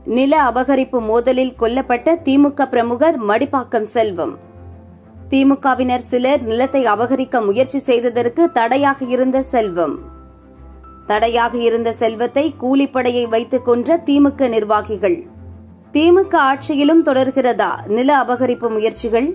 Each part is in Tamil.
நில அபகரிப்பு மோதலில் கொல்லப்பட்ட திமுக பிரமுகர் மடிப்பாக்கம் செல்வம் திமுகவினர் சிலர் நிலத்தை அபகரிக்க முயற்சி செய்ததற்கு தடையாக இருந்த செல்வம் தடையாக இருந்த செல்வத்தை கூலிப்படையை வைத்துக் கொன்ற திமுக நிர்வாகிகள் திமுக ஆட்சியிலும் தொடர்கிறதா நில அபகரிப்பு முயற்சிகள்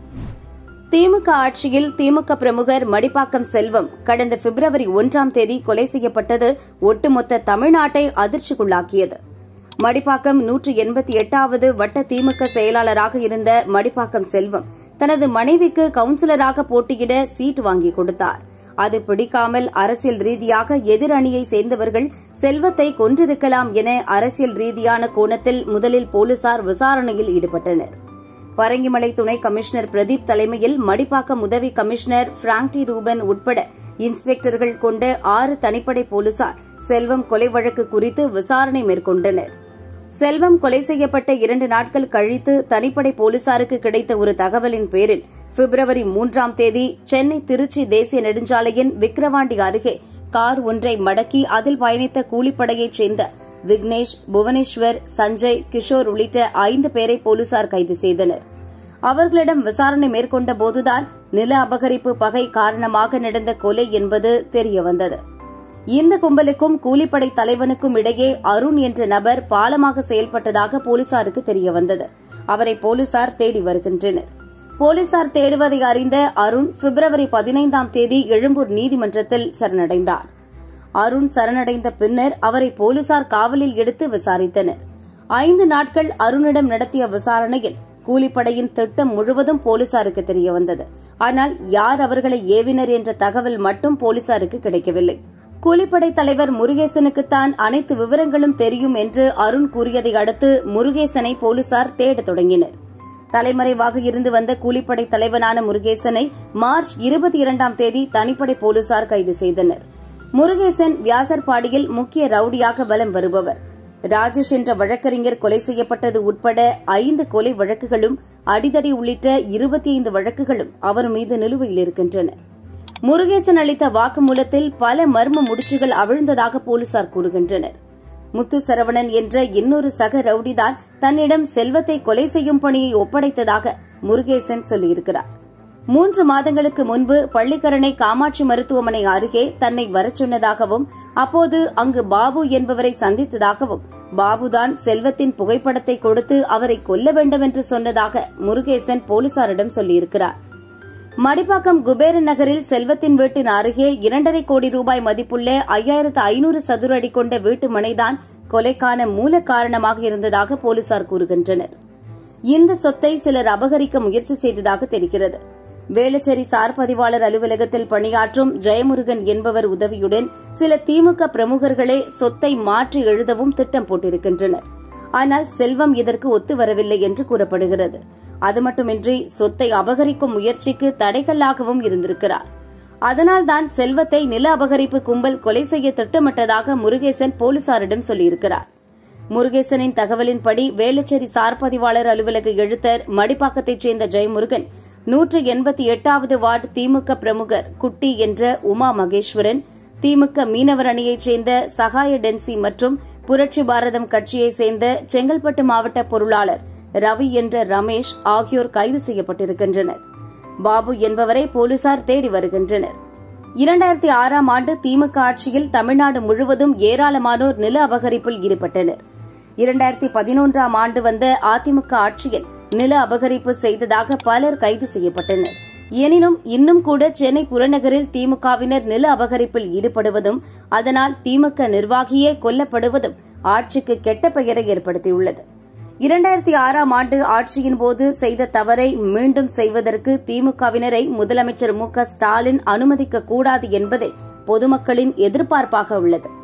திமுக ஆட்சியில் திமுக பிரமுகர் மடிப்பாக்கம் செல்வம் கடந்த பிப்ரவரி ஒன்றாம் தேதி கொலை செய்யப்பட்டது ஒட்டுமொத்த தமிழ்நாட்டை அதிர்ச்சிக்குள்ளாக்கியது மடிப்பாக்கம் நூற்று எண்பத்தி எட்டாவது வட்ட திமுக செயலாளராக இருந்த மடிப்பாக்கம் செல்வம் தனது மனைவிக்கு கவுன்சிலராக போட்டியிட சீட் வாங்கி கொடுத்தார் அது பிடிக்காமல் அரசியல் ரீதியாக எதிர் அணியை சேர்ந்தவர்கள் செல்வத்தை கொன்றிருக்கலாம் என அரசியல் ரீதியான கோணத்தில் முதலில் போலீசார் விசாரணையில் ஈடுபட்டனர் பரங்கிமலை துணை கமிஷனர் பிரதீப் தலைமையில் மடிப்பாக்கம் உதவி கமிஷனர் பிராங்டி ரூபன் உட்பட இன்ஸ்பெக்டர்கள் கொண்ட ஆறு தனிப்படை போலீசார் செல்வம் கொலை வழக்கு குறித்து விசாரணை மேற்கொண்டனர் செல்வம் கொலை செய்யப்பட்ட இரண்டு நாட்கள் கழித்து தனிப்படை போலீசாருக்கு கிடைத்த ஒரு தகவலின் பேரில் பிப்ரவரி மூன்றாம் தேதி சென்னை திருச்சி தேசிய நெடுஞ்சாலையின் விக்கிரவாண்டி அருகே கார் ஒன்றை மடக்கி அதில் பயணித்த கூலிப்படையைச் சேர்ந்த விக்னேஷ் புவனேஸ்வர் சஞ்சய் கிஷோர் உள்ளிட்ட ஐந்து பேரை போலீசார் கைது செய்தனர் அவர்களிடம் விசாரணை மேற்கொண்ட போதுதான் நில அபகரிப்பு பகை காரணமாக நடந்த கொலை என்பது தெரியவந்தது இந்த கும்பலுக்கும் கூலிப்படை தலைவனுக்கும் இடையே அருண் என்ற நபர் பாலமாக செயல்பட்டதாக போலீசாருக்கு தெரியவந்தது அவரை போலீசார் தேடி வருகின்றனர் போலீசார் தேடுவதை அறிந்த அருண் பிப்ரவரி பதினைந்தாம் தேதி எழும்பூர் நீதிமன்றத்தில் சரணடைந்தார் அருண் சரணடைந்த பின்னர் அவரை போலீசார் காவலில் எடுத்து விசாரித்தனர் ஐந்து நாட்கள் அருணிடம் நடத்திய விசாரணையில் கூலிப்படையின் திட்டம் முழுவதும் போலீசாருக்கு தெரியவந்தது ஆனால் யார் அவர்களை ஏவினர் என்ற தகவல் மட்டும் போலீசாருக்கு கிடைக்கவில்லை கூலிப்படை தலைவர் முருகேசனுக்குத்தான் அனைத்து விவரங்களும் தெரியும் என்று அருண் கூறியதை அடுத்து முருகேசனை போலீசார் தேடத் தொடங்கினர் தலைமறைவாக இருந்து வந்த கூலிப்படை தலைவனான முருகேசனை மார்ச் இருபத்தி இரண்டாம் தேதி தனிப்படை போலீசார் கைது செய்தனர் முருகேசன் வியாசர்பாடியில் முக்கிய ரவுடியாக வலம் வருபவர் ராஜேஷ் என்ற வழக்கறிஞர் கொலை செய்யப்பட்டது உட்பட ஐந்து கொலை வழக்குகளும் அடிதடி உள்ளிட்ட இருபத்தி ஐந்து வழக்குகளும் அவர் மீது நிலுவையில் இருக்கின்றன முருகேசன் அளித்த வாக்குமூலத்தில் பல மர்ம முடிச்சுகள் அவிழ்ந்ததாக போலீசார் கூறுகின்றனர் முத்து சரவணன் என்ற இன்னொரு சக ரவுடிதான் தன்னிடம் செல்வத்தை கொலை செய்யும் பணியை ஒப்படைத்ததாக முருகேசன் சொல்லியிருக்கிறார் மூன்று மாதங்களுக்கு முன்பு பள்ளிக்கரணை காமாட்சி மருத்துவமனை அருகே தன்னை வரச் சொன்னதாகவும் அப்போது அங்கு பாபு என்பவரை சந்தித்ததாகவும் பாபுதான் செல்வத்தின் புகைப்படத்தை கொடுத்து அவரை கொல்ல வேண்டும் என்று சொன்னதாக முருகேசன் போலீசாரிடம் சொல்லியிருக்கிறார் மடிப்பாக்கம் குபேரன் நகரில் செல்வத்தின் வீட்டின் அருகே இரண்டரை கோடி ரூபாய் மதிப்புள்ள ஐயாயிரத்து ஐநூறு சதுர அடி கொண்ட வீட்டு மனைதான் கொலைக்கான மூல காரணமாக இருந்ததாக போலீசார் கூறுகின்றனர் இந்த சொத்தை சிலர் அபகரிக்க முயற்சி செய்ததாக தெரிகிறது வேளச்சேரி சார் பதிவாளர் அலுவலகத்தில் பணியாற்றும் ஜெயமுருகன் என்பவர் உதவியுடன் சில திமுக பிரமுகர்களே சொத்தை மாற்றி எழுதவும் திட்டம் போட்டிருக்கின்றனர் ஆனால் செல்வம் இதற்கு ஒத்து வரவில்லை என்று கூறப்படுகிறது அது மட்டுமின்றி சொத்தை அபகரிக்கும் முயற்சிக்கு தடைக்கல்லாகவும் இருந்திருக்கிறார் அதனால்தான் செல்வத்தை நில அபகரிப்பு கும்பல் கொலை செய்ய திட்டமிட்டதாக முருகேசன் போலீசாரிடம் சொல்லியிருக்கிறார் முருகேசனின் தகவலின்படி வேளச்சேரி சார் பதிவாளர் அலுவலக எழுத்தர் மடிப்பாக்கத்தைச் சேர்ந்த ஜெயமுருகன் நூற்று எண்பத்தி எட்டாவது வார்டு திமுக பிரமுகர் குட்டி என்ற உமா மகேஸ்வரன் திமுக மீனவர் அணியைச் சேர்ந்த சகாய டென்சி மற்றும் புரட்சி பாரதம் கட்சியைச் சேர்ந்த செங்கல்பட்டு மாவட்ட பொருளாளர் ரவி என்ற ரமேஷ் ஆகியோர் கைது செய்யப்பட்டிருக்கின்றனர் பாபு என்பவரை போலீசார் தேடி வருகின்றனர் இரண்டாயிரத்தி ஆறாம் ஆண்டு திமுக ஆட்சியில் தமிழ்நாடு முழுவதும் ஏராளமானோர் நில அபகரிப்பில் ஈடுபட்டனர் இரண்டாயிரத்தி பதினொன்றாம் ஆண்டு வந்த அதிமுக ஆட்சியில் நில அபகரிப்பு செய்ததாக பலர் கைது செய்யப்பட்டனர் எனினும் இன்னும் கூட சென்னை புறநகரில் திமுகவினர் நில அபகரிப்பில் ஈடுபடுவதும் அதனால் திமுக நிர்வாகியே கொல்லப்படுவதும் ஆட்சிக்கு கெட்ட பெயரை ஏற்படுத்தியுள்ளது இரண்டாயிரத்தி ஆறாம் ஆண்டு ஆட்சியின் போது செய்த தவறை மீண்டும் செய்வதற்கு திமுகவினரை முதலமைச்சர் மு க ஸ்டாலின் அனுமதிக்கக்கூடாது என்பதே பொதுமக்களின் எதிர்பார்ப்பாக உள்ளது